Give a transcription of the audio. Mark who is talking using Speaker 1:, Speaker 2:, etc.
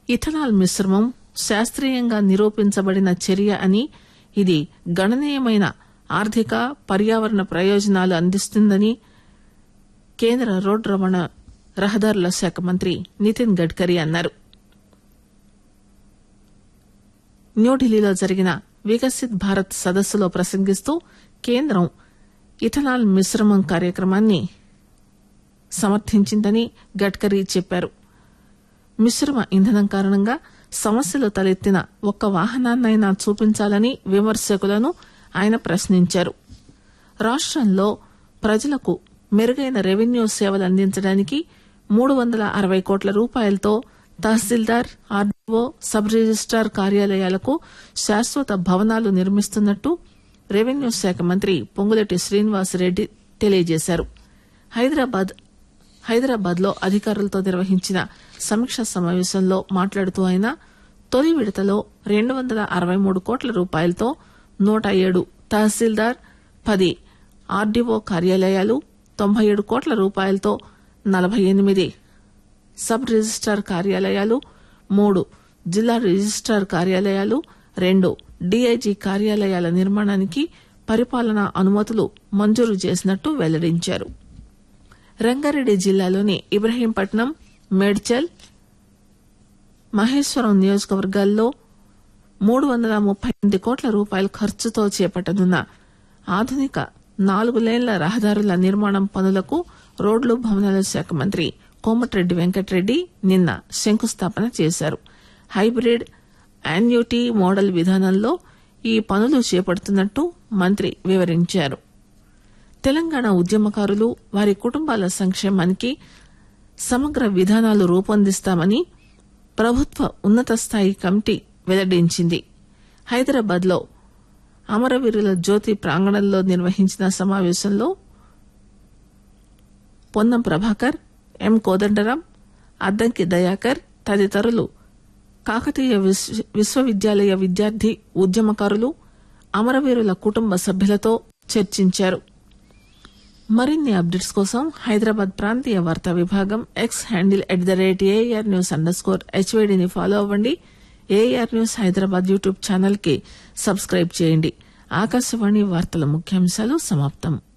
Speaker 1: ethanol మిశ్రమం శాస్త్రీయంగా నిరూపించబడిన చర్య అని ఇది గణనీయమైన ఆర్థిక పర్యావరణ ప్రయోజనాలు అందిస్తుందని కేంద్ర రోడ్డు రవాణా రహదారుల శాఖ మంత్రి నితిన్ గడ్కరీ అన్నారు న్యూఢిల్లీలో జరిగిన వికసిత్ భారత్ సదస్సులో ప్రసంగిస్తూ కేంద్రం ఇథనాల్ మిశ్రమం కార్యక్రమాన్ని సమర్థించిందని గడ్కరీ చెప్పారు మిశ్రమ ఇంధనం కారణంగా సమస్యలు తలెత్తిన ఒక్క వాహనాన్నైనా చూపించాలని విమర్శకులను ఆయన ప్రశ్నించారు రాష్టంలో ప్రజలకు మెరుగైన రెవెన్యూ సేవలు అందించడానికి మూడు వందల అరవై కోట్ల రూపాయలతో తహసీల్దార్ ఆర్డీఓ సబ్ రిజిస్టార్ కార్యాలయాలకు శాశ్వత భవనాలు నిర్మిస్తున్నట్టు రెవెన్యూ శాఖ మంత్రి పొంగులేటి శ్రీనివాసరెడ్డి తెలియజేశారు హైదరాబాద్ హైదరాబాద్ లో అధికారులతో నిర్వహించిన సమీక్షా సమావేశంలో మాట్లాడుతూ ఆయన తొలి విడతలో రెండు వందల అరవై మూడు కోట్ల రూపాయలతో నూట ఏడు తహసీల్దార్ పది ఆర్డీఓ కార్యాలయాలు తొంభై ఏడు కోట్ల రూపాయలతో నలభై ఎనిమిది సబ్ రిజిస్టార్ కార్యాలయాలు మూడు జిల్లా రిజిస్టార్ కార్యాలయాలు రెండు డీఐజీ కార్యాలయాల నిర్మాణానికి పరిపాలనా అనుమతులు మంజూరు చేసినట్టు వెల్లడించారు రంగారెడ్డి జిల్లాలోని ఇబ్రహీంపట్నం మేడ్చల్ మహేశ్వరం నియోజకవర్గాల్లో మూడు వందల ముప్పై ఎనిమిది కోట్ల రూపాయల ఖర్చుతో చేపట్టనున్న ఆధునిక నాలుగు లేన్ల రహదారుల నిర్మాణం పనులకు రోడ్లు భవనాల శాఖ మంత్రి కోమటిరెడ్డి వెంకటరెడ్డి నిన్న శంకుస్థాపన చేశారు హైబ్రిడ్ యాన్యుటీ మోడల్ విధానంలో ఈ పనులు చేపడుతున్నట్టు మంత్రి వివరించారు తెలంగాణ ఉద్యమకారులు వారి కుటుంబాల సంక్షేమానికి సమగ్ర విధానాలు రూపొందిస్తామని ప్రభుత్వ ఉన్నత స్థాయి కమిటీ వెల్లడించింది హైదరాబాద్ లో అమరవీరుల జ్యోతి ప్రాంగణంలో నిర్వహించిన సమావేశంలో పొన్నం ప్రభాకర్ ఎం కోదండరాం అద్దంకి దయాకర్ తదితరులు కాకతీయ విశ్వ- విశ్వవిద్యాలయ విద్యార్థి ఉద్యమకారులు అమరవీరుల కుటుంబ సభ్యులతో చర్చించారు మరిన్ని అప్డేట్స్ కోసం హైదరాబాద్ ప్రాంతీయ వార్తా విభాగం X handle at the rate AR news underscore హెచ్వైడిని ఫాలో అవ్వండి AR news Hyderabad YouTube channel కి సబ్స్క్రైబ్ చేయండి ఆకాశవాణి వార్తల ముఖ్యాంశాలు సమాప్తం